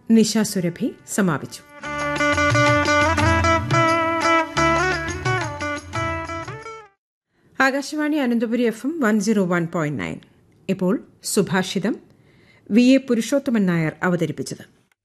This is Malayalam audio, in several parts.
നിശ സുരഭി സമാപിച്ചു Akashvani Ananthapuri F M one zero one point nine ഇപ്പോൾ സുഭാഷിതം വി എ പുരുഷോത്തമൻ നായർ അവതരിപ്പിച്ചത്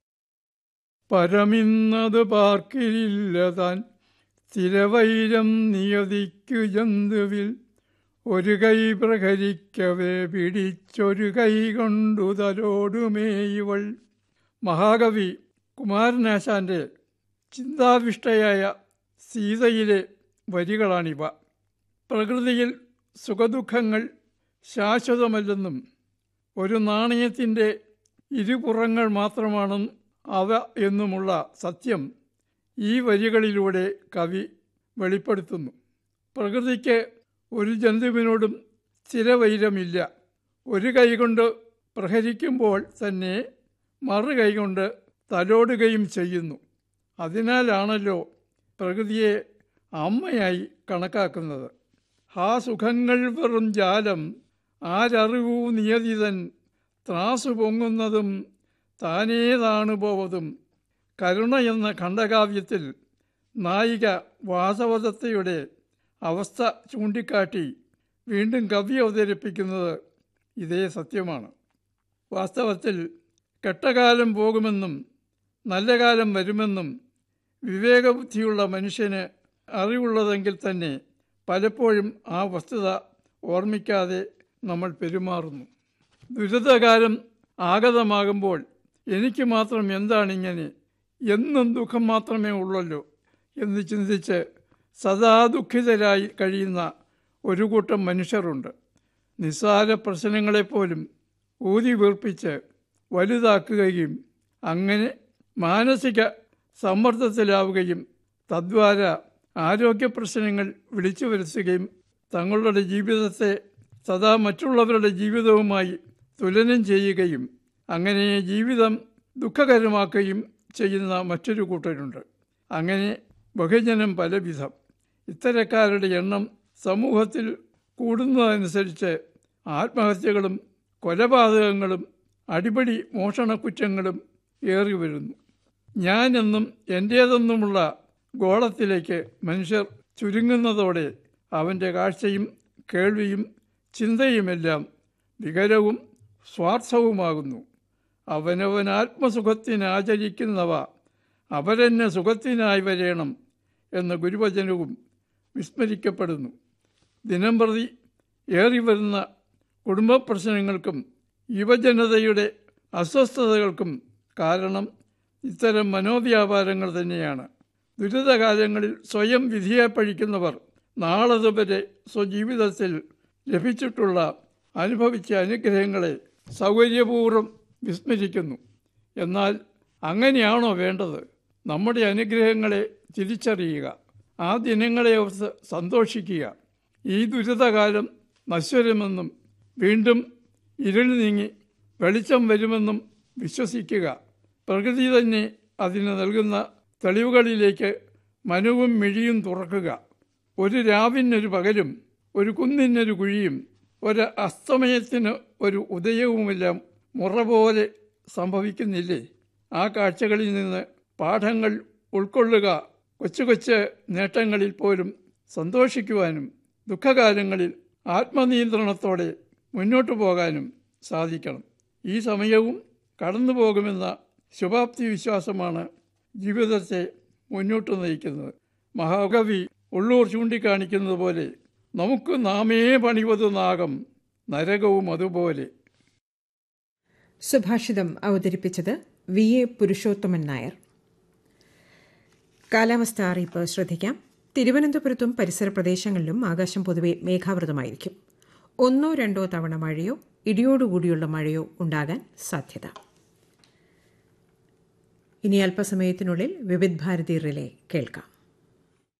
പരമിന്നത് പാർക്കിലില്ല താൻ സ്ഥിരവൈരം നിയതിക്കു ജന്തുവിൽ ഒരു കൈ പ്രഹരിക്കവേ പിടിച്ചൊരു കൈ കൊണ്ടു തലോടുമേ ഇവൾ മഹാകവി കുമാരനാശാന്റെ ചിന്താവിഷ്ടയായ സീതയിലെ വരികളാണിവ പ്രകൃതിയിൽ സുഖദുഃഖങ്ങൾ ശാശ്വതമല്ലെന്നും ഒരു നാണയത്തിൻ്റെ ഇരുപുറങ്ങൾ മാത്രമാണ് അവ എന്നുമുള്ള സത്യം ഈ വരികളിലൂടെ കവി വെളിപ്പെടുത്തുന്നു പ്രകൃതിക്ക് ഒരു ജന്തുവിനോടും സ്ഥിരവൈരമില്ല ഒരു കൈകൊണ്ട് പ്രഹരിക്കുമ്പോൾ തന്നെ മറു കൈകൊണ്ട് തലോടുകയും ചെയ്യുന്നു അതിനാലാണല്ലോ പ്രകൃതിയെ അമ്മയായി കണക്കാക്കുന്നത് ഹാ സുഖങ്ങൾ വെറും ജാലം ആരറിവൂ നിയതിതൻ ത്രാസു പൊങ്ങുന്നതും താനേതാണു പോവതും കരുണ എന്ന ഖണ്ഡകാവ്യത്തിൽ നായിക വാസവദത്തയുടെ അവസ്ഥ ചൂണ്ടിക്കാട്ടി വീണ്ടും കവി അവതരിപ്പിക്കുന്നത് ഇതേ സത്യമാണ് വാസ്തവത്തിൽ കെട്ടകാലം പോകുമെന്നും നല്ല കാലം വരുമെന്നും വിവേകബുദ്ധിയുള്ള മനുഷ്യന് അറിവുള്ളതെങ്കിൽ തന്നെ പലപ്പോഴും ആ വസ്തുത ഓർമ്മിക്കാതെ നമ്മൾ പെരുമാറുന്നു ദുരിതകാലം ആഗതമാകുമ്പോൾ എനിക്ക് മാത്രം എന്താണിങ്ങനെ എന്നും ദുഃഖം മാത്രമേ ഉള്ളല്ലോ എന്ന് ചിന്തിച്ച് സദാ ദുഃഖിതരായി കഴിയുന്ന ഒരു കൂട്ടം മനുഷ്യരുണ്ട് നിസ്സാര പ്രശ്നങ്ങളെപ്പോലും ഊതി വീർപ്പിച്ച് വലുതാക്കുകയും അങ്ങനെ മാനസിക സമ്മർദ്ദത്തിലാവുകയും തദ്വാര ആരോഗ്യ പ്രശ്നങ്ങൾ വിളിച്ചു വരുത്തുകയും തങ്ങളുടെ ജീവിതത്തെ സദാ മറ്റുള്ളവരുടെ ജീവിതവുമായി തുലനം ചെയ്യുകയും അങ്ങനെ ജീവിതം ദുഃഖകരമാക്കുകയും ചെയ്യുന്ന മറ്റൊരു കൂട്ടരുണ്ട് അങ്ങനെ ബഹുജനം പലവിധം ഇത്തരക്കാരുടെ എണ്ണം സമൂഹത്തിൽ കൂടുന്നതനുസരിച്ച് ആത്മഹത്യകളും കൊലപാതകങ്ങളും അടിപടി മോഷണക്കുറ്റങ്ങളും ഏറി വരുന്നു ഞാനെന്നും എൻ്റേതെന്നുമുള്ള ഗോളത്തിലേക്ക് മനുഷ്യർ ചുരുങ്ങുന്നതോടെ അവൻ്റെ കാഴ്ചയും കേൾവിയും ചിന്തയുമെല്ലാം വികരവും സ്വാർത്ഥവുമാകുന്നു അവനവൻ ആത്മസുഖത്തിനാചരിക്കുന്നവ അവരെന്നെ സുഖത്തിനായി വരേണം എന്ന ഗുരുവചനവും വിസ്മരിക്കപ്പെടുന്നു ദിനംപ്രതി ഏറി വരുന്ന കുടുംബ പ്രശ്നങ്ങൾക്കും യുവജനതയുടെ അസ്വസ്ഥതകൾക്കും കാരണം ഇത്തരം മനോവ്യാപാരങ്ങൾ തന്നെയാണ് ദുരിതകാലങ്ങളിൽ സ്വയം വിധിയെ പഴിക്കുന്നവർ നാളതുവരെ സ്വജീവിതത്തിൽ ലഭിച്ചിട്ടുള്ള അനുഭവിച്ച അനുഗ്രഹങ്ങളെ സൗകര്യപൂർവ്വം വിസ്മരിക്കുന്നു എന്നാൽ അങ്ങനെയാണോ വേണ്ടത് നമ്മുടെ അനുഗ്രഹങ്ങളെ തിരിച്ചറിയുക ആ ദിനങ്ങളെ ഓർത്ത് സന്തോഷിക്കുക ഈ ദുരിതകാലം നശ്വരമെന്നും വീണ്ടും ഇരുൾ നീങ്ങി വെളിച്ചം വരുമെന്നും വിശ്വസിക്കുക പ്രകൃതി തന്നെ അതിന് നൽകുന്ന തെളിവുകളിലേക്ക് മനുവും മിഴിയും തുറക്കുക ഒരു രാവിനൊരു പകലും ഒരു കുന്നിനൊരു കുഴിയും ഒരു അസ്തമയത്തിന് ഒരു ഉദയവുമെല്ലാം മുറ പോലെ സംഭവിക്കുന്നില്ലേ ആ കാഴ്ചകളിൽ നിന്ന് പാഠങ്ങൾ ഉൾക്കൊള്ളുക കൊച്ചു കൊച്ചു നേട്ടങ്ങളിൽ പോലും സന്തോഷിക്കുവാനും ദുഃഖകാലങ്ങളിൽ ആത്മനിയന്ത്രണത്തോടെ മുന്നോട്ടു പോകാനും സാധിക്കണം ഈ സമയവും കടന്നു പോകുമെന്ന ശുഭാപ്തി വിശ്വാസമാണ് ജീവിതത്തെ മുന്നോട്ട് നയിക്കുന്നത് മഹാകവി ഉള്ളൂർ ചൂണ്ടിക്കാണിക്കുന്നത് പോലെ നമുക്ക് നാമേ പണിവത് നാഗം നരകവും അതുപോലെ സുഭാഷിതം അവതരിപ്പിച്ചത് വി എ പുരുഷോത്തമൻ നായർ കാലാവസ്ഥ അറിയിപ്പ് ശ്രദ്ധിക്കാം തിരുവനന്തപുരത്തും പരിസര പ്രദേശങ്ങളിലും ആകാശം പൊതുവെ മേഘാവൃതമായിരിക്കും ഒന്നോ രണ്ടോ തവണ മഴയോ ഇടിയോടുകൂടിയുള്ള മഴയോ ഉണ്ടാകാൻ സാധ്യത ഇനി അല്പസമയത്തിനുള്ളിൽ വിവിധ് ഭാരതി റിലേ കേൾക്കാം